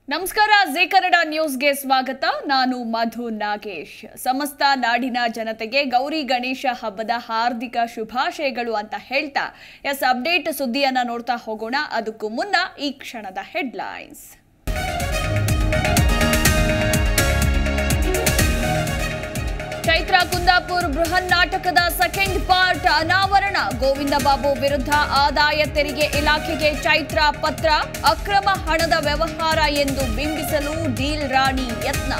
ನಮಸ್ಕಾರ ಜಿ ಕನ್ನಡ ನ್ಯೂಸ್ಗೆ ಸ್ವಾಗತ ನಾನು ಮಧು ನಾಗೇಶ್ ಸಮಸ್ತ ನಾಡಿನ ಜನತೆಗೆ ಗೌರಿ ಗಣೇಶ ಹಬ್ಬದ ಹಾರ್ದಿಕ ಶುಭಾಶಯಗಳು ಅಂತ ಹೇಳ್ತಾ ಎಸ್ ಅಪ್ಡೇಟ್ ಸುದ್ದಿಯನ್ನ ನೋಡ್ತಾ ಹೋಗೋಣ ಅದಕ್ಕೂ ಮುನ್ನ ಈ ಕ್ಷಣದ ಹೆಡ್ಲೈನ್ಸ್ ಚೈತ್ರ ಕುಂದಾಪುರ್ ಬೃಹನ್ ನಾಟಕದ ಸೆಕೆಂಡ್ ಪಾರ್ಟ್ ಅನಾವರಣ ಗೋವಿಂದ ಬಾಬು ವಿರುದ್ಧ ಆದಾಯ ತೆರಿಗೆ ಇಲಾಖೆಗೆ ಚೈತ್ರ ಪತ್ರ ಅಕ್ರಮ ಹಣದ ವ್ಯವಹಾರ ಎಂದು ಬಿಂಬಿಸಲು ಡೀಲ್ ರಾಣಿ ಯತ್ನ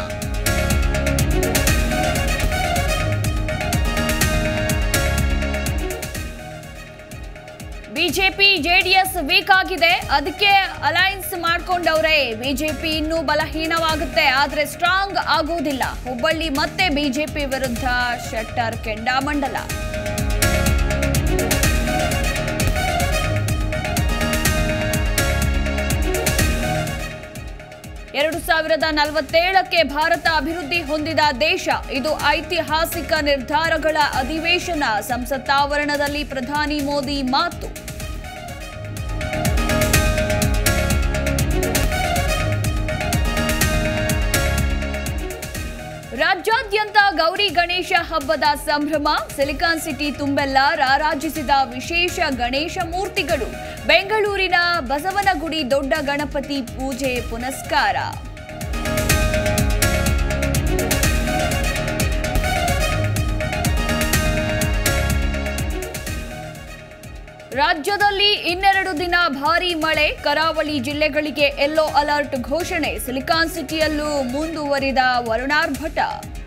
ಬಿಜೆಪಿ ಜೆಡಿಎಸ್ ವೀಕ್ ಆಗಿದೆ ಅದಕ್ಕೆ ಅಲೈನ್ಸ್ ಮಾಡ್ಕೊಂಡವ್ರೆ ಬಿಜೆಪಿ ಇನ್ನೂ ಬಲಹೀನವಾಗುತ್ತೆ ಆದ್ರೆ ಸ್ಟ್ರಾಂಗ್ ಆಗೋದಿಲ್ಲ ಹುಬ್ಬಳ್ಳಿ ಮತ್ತೆ ಬಿಜೆಪಿ ವಿರುದ್ಧ ಶೆಟ್ಟರ್ ಕೆಂಡಾಮಂಡಲ ಎರಡು ಸಾವಿರದ ನಲವತ್ತೇಳಕ್ಕೆ ಭಾರತ ಅಭಿವೃದ್ಧಿ ಹೊಂದಿದ ದೇಶ ಇದು ಐತಿಹಾಸಿಕ ನಿರ್ಧಾರಗಳ ಅಧಿವೇಶನ ಸಂಸತ್ ಆವರಣದಲ್ಲಿ ಪ್ರಧಾನಿ ಮೋದಿ ಮಾತು ರಾಜ್ಯಾದ್ಯಂತ ಗೌರಿ ಗಣೇಶ ಹಬ್ಬದ ಸಂಭ್ರಮ ಸಿಲಿಕಾನ್ ಸಿಟಿ ತುಂಬೆಲ್ಲ ರಾರಾಜಿಸಿದ ವಿಶೇಷ ಗಣೇಶ ಮೂರ್ತಿಗಳು ಬೆಂಗಳೂರಿನ ಬಸವನಗುಡಿ ದೊಡ್ಡ ಗಣಪತಿ ಪೂಜೆ ಪುನಸ್ಕಾರ ರಾಜ್ಯದಲ್ಲಿ ಇನ್ನೆರಡು ದಿನ ಭಾರೀ ಮಳೆ ಕರಾವಳಿ ಜಿಲ್ಲೆಗಳಿಗೆ ಯೆಲ್ಲೋ ಅಲರ್ಟ್ ಘೋಷಣೆ ಸಿಲಿಕಾನ್ ಸಿಟಿಯಲ್ಲೂ ಮುಂದುವರಿದ ವರುಣಾರ್ಭಟ